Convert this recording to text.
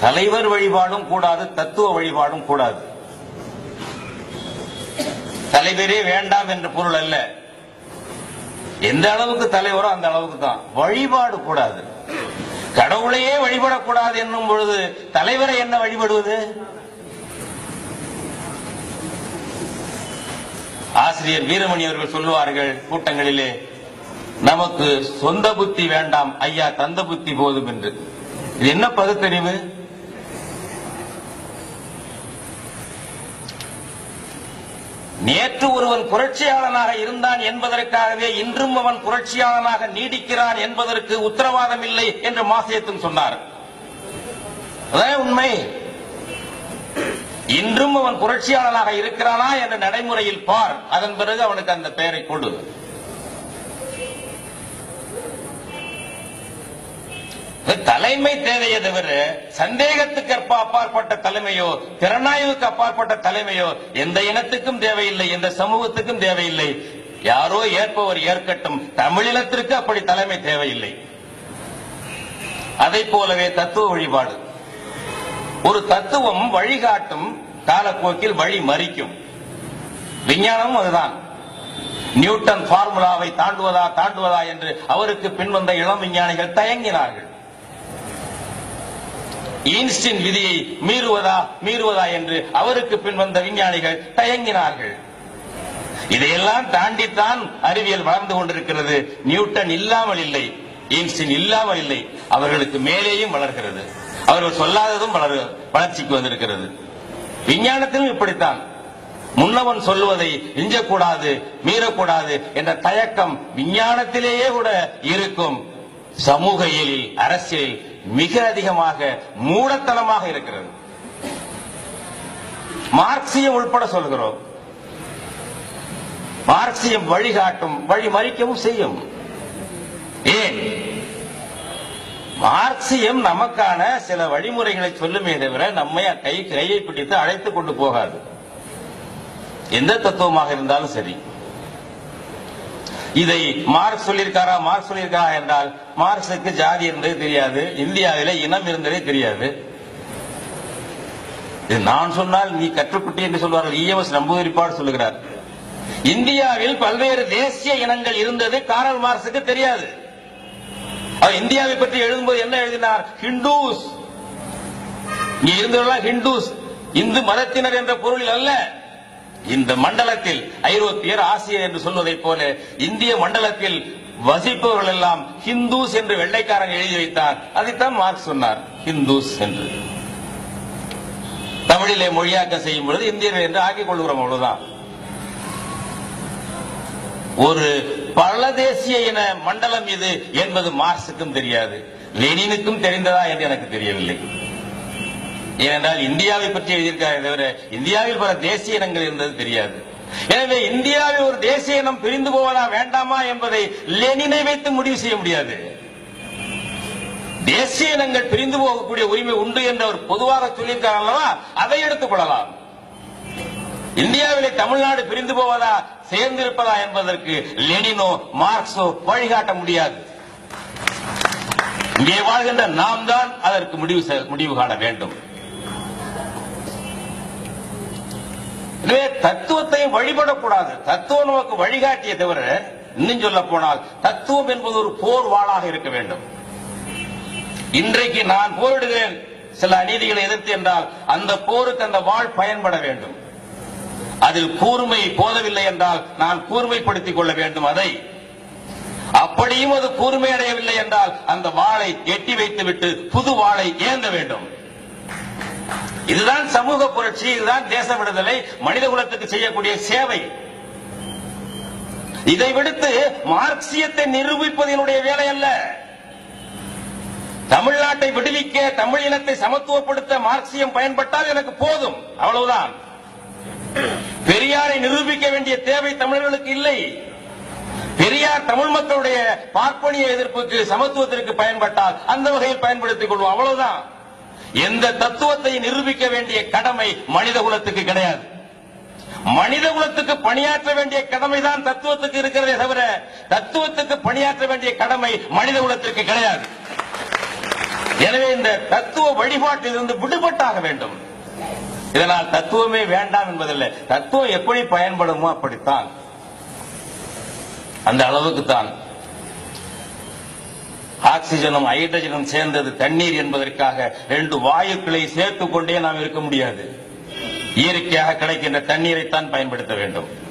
தலைவர் வழிபாடும் கூடாது தத்துவ வழிபாடும் கூடாது தலைவரே வேண்டாம் என்ற பொருள் அல்ல எந்த அளவுக்கு தலைவரோ அந்த அளவுக்கு தான் வழிபாடு கூடாது கடவுளையே வழிபடக்கூடாது என்னும் பொழுது தலைவரை என்ன வழிபடுவது ஆசிரியர் வீரமணி அவர்கள் சொல்லுவார்கள் கூட்டங்களிலே நமக்கு சொந்த புத்தி வேண்டாம் ஐயா தந்த புத்தி போதும் என்று இது என்ன பகுத்தறிவு நேற்று ஒருவன் புரட்சியாளனாக இருந்தான் என்பதற்காகவே இன்றும் அவன் புரட்சியாளனாக நீடிக்கிறான் என்பதற்கு உத்தரவாதம் இல்லை என்று மாசேத்தும் சொன்னார் அதான் உண்மை இன்றும் அவன் புரட்சியாளனாக இருக்கிறானா என்ற நடைமுறையில் பார் அதன் பிறகு அவனுக்கு அந்த பெயரை கொடு தலைமை தேவையை தவிர சந்தேகத்துக்கு அப்பா- அப்பாற்பட்ட தலைமையோ திறனாய்வுக்கு அப்பாற்பட்ட தலைமையோ எந்த இனத்துக்கும் தேவையில்லை எந்த சமூகத்துக்கும் தேவையில்லை யாரோ ஏற்பவர் ஏற்கட்டும் தமிழினத்திற்கு அப்படி தலைமை தேவையில்லை அதை போலவே தத்துவ வழிபாடு ஒரு தத்துவம் வழிகாட்டும் காலப்போக்கில் வழி மறிக்கும் விஞ்ஞானமும் அதுதான் நியூட்டன் பார்முலாவை தாண்டுவதா தாண்டுவதா என்று அவருக்கு பின்வந்த இளம் விஞ்ஞானிகள் தயங்கினார்கள் ஈன்ஸ்டின் விதியை மீறுவதா மீறுவதா என்று அவருக்கு பின்வந்த விஞ்ஞானிகள் தயங்கினார்கள் இதையெல்லாம் தாண்டித்தான் அறிவியல் வளர்ந்து கொண்டிருக்கிறது நியூட்டன் இல்லாமல் இல்லை ஈன்ஸ்டின் இல்லாமல் இல்லை அவர்களுக்கு மேலேயும் வளர்கிறது அவர்கள் சொல்லாததும் வளர் வளர்ச்சிக்கு வந்திருக்கிறது விஞ்ஞானத்திலும் இப்படித்தான் முன்னவன் சொல்லுவதை விஞ்சக்கூடாது மீறக்கூடாது என்ற தயக்கம் விஞ்ஞானத்திலேயே கூட இருக்கும் சமூக இயலில் அரசியலில் மிக அதிகமாக மூடத்தனமாக இருக்கிறது மார்க்சியம் உட்பட சொல்கிறோம் மார்க்சியம் வழிகாட்டும் வழி மறிக்கவும் செய்யும் ஏன் மார்க்சியம் நமக்கான சில வழிமுறைகளை சொல்லுமே தவிர நம்மை கை கையை பிடித்து அழைத்துக் கொண்டு போகாது எந்த தத்துவமாக இருந்தாலும் சரி இதை மார்க்ஸ் சொல்லியிருக்காரா மார்க்ஸ் சொல்லியிருக்காரா என்றால் மார்க்ஸுக்கு ஜாதி இருந்ததே தெரியாது இந்தியாவிலே இனம் இருந்ததே தெரியாது இது நான் சொன்னால் நீ கற்றுக்குட்டி என்று சொல்வார்கள் இஎம்எஸ் நம்பூதிரிப்பாடு சொல்லுகிறார் இந்தியாவில் பல்வேறு தேசிய இனங்கள் இருந்தது காரல் மார்க்ஸுக்கு தெரியாது அவர் இந்தியாவை பற்றி எழுதும்போது என்ன எழுதினார் ஹிந்துஸ் இங்க இருந்தவர்களாம் ஹிந்துஸ் இந்து மதத்தினர் என்ற பொருளில் அல்ல இந்த மண்டலத்தில் ஐரோப்பியர் ஆசியர் என்று சொல்வதைப் போல இந்திய மண்டலத்தில் வசிப்பவர்கள் எல்லாம் ஹிந்துஸ் என்று வெள்ளைக்காரன் எழுதி வைத்தார் அதைத்தான் மார்க்ஸ் சொன்னார் ஹிந்துஸ் என்று தமிழிலே மொழியாக்கம் செய்யும் பொழுது இந்தியர்கள் என்று ஆக்கிக் கொள்கிறோம் அவ்வளவுதான் ஒரு பல தேசிய இன மண்டலம் இது என்பது மார்க்சுக்கும் தெரியாது லெனினுக்கும் தெரிந்ததா என்று எனக்கு தெரியவில்லை ஏனென்றால் இந்தியாவை பற்றி எழுதியிருக்காரே தவிர இந்தியாவில் பல தேசிய இனங்கள் இருந்தது தெரியாது எனவே இந்தியாவில் ஒரு தேசிய இனம் பிரிந்து போவதா வேண்டாமா என்பதை லெனினை வைத்து முடிவு செய்ய முடியாது தேசிய இனங்கள் பிரிந்து போகக்கூடிய உரிமை உண்டு என்று அவர் பொதுவாக சொல்லியிருக்கார் அல்லவா அதை எடுத்துக் கொள்ளலாம் இந்தியாவிலே தமிழ்நாடு பிரிந்து போவதா சேர்ந்திருப்பதா என்பதற்கு லெனினோ மார்க்ஸோ வழிகாட்ட முடியாது இங்கே வாழ்கின்ற நாம் தான் அதற்கு முடிவு செ- முடிவு காண வேண்டும் எனவே தத்துவத்தையும் வழிபடக்கூடாது தத்துவம் நமக்கு வழிகாட்டிய தவிர இன்னும் சொல்ல போனால் தத்துவம் என்பது ஒரு போர் வாளாக இருக்க வேண்டும் இன்றைக்கு நான் போரிடுகிறேன் சில அநீதிகளை எதிர்த்து என்றால் அந்த போருக்கு அந்த வாழ் பயன்பட வேண்டும் அதில் கூர்மை போதவில்லை என்றால் நான் கூர்மைப்படுத்திக் கொள்ள வேண்டும் அதை அப்படியும் அது கூர்மை அடையவில்லை என்றால் அந்த வாளை எட்டி வைத்துவிட்டு புது வாளை ஏந்த வேண்டும் இதுதான் சமூக புரட்சி இதுதான் தேச விடுதலை மனித குலத்துக்கு செய்யக்கூடிய சேவை இதை விடுத்து மார்க்சியத்தை நிரூபிப்பதனுடைய வேலை அல்ல தமிழ்நாட்டை விடுவிக்க தமிழ் இனத்தை சமத்துவப்படுத்த மார்க்சியம் பயன்பட்டால் எனக்கு போதும் அவ்வளவுதான் பெரியாரை நிரூபிக்க வேண்டிய தேவை தமிழர்களுக்கு இல்லை பெரியார் தமிழ் மக்களுடைய பார்ப்பனிய எதிர்ப்புக்கு சமத்துவத்திற்கு பயன்பட்டால் அந்த வகையில் பயன்படுத்திக் கொள்வோம் அவ்வளவுதான் எந்த தத்துவத்தை நிரூபிக்க வேண்டிய கடமை மனித குலத்துக்கு கிடையாது மனித குலத்துக்கு பணியாற்ற வேண்டிய கடமை தான் தத்துவத்துக்கு இருக்கிறதே தவிர தத்துவத்துக்கு பணியாற்ற வேண்டிய கடமை மனித குலத்திற்கு கிடையாது எனவே இந்த தத்துவ வழிபாட்டிலிருந்து விடுபட்டாக வேண்டும் இதனால் தத்துவமே வேண்டாம் என்பதில்லை தத்துவம் எப்படி பயன்படுமோ அப்படித்தான் அந்த அளவுக்கு தான் ஆக்சிஜனும் ஹைட்ரஜனும் சேர்ந்தது தண்ணீர் என்பதற்காக ரெண்டு வாயுக்களை சேர்த்துக் கொண்டே நாம் இருக்க முடியாது இயற்கையாக கிடைக்கின்ற தண்ணீரைத்தான் பயன்படுத்த வேண்டும்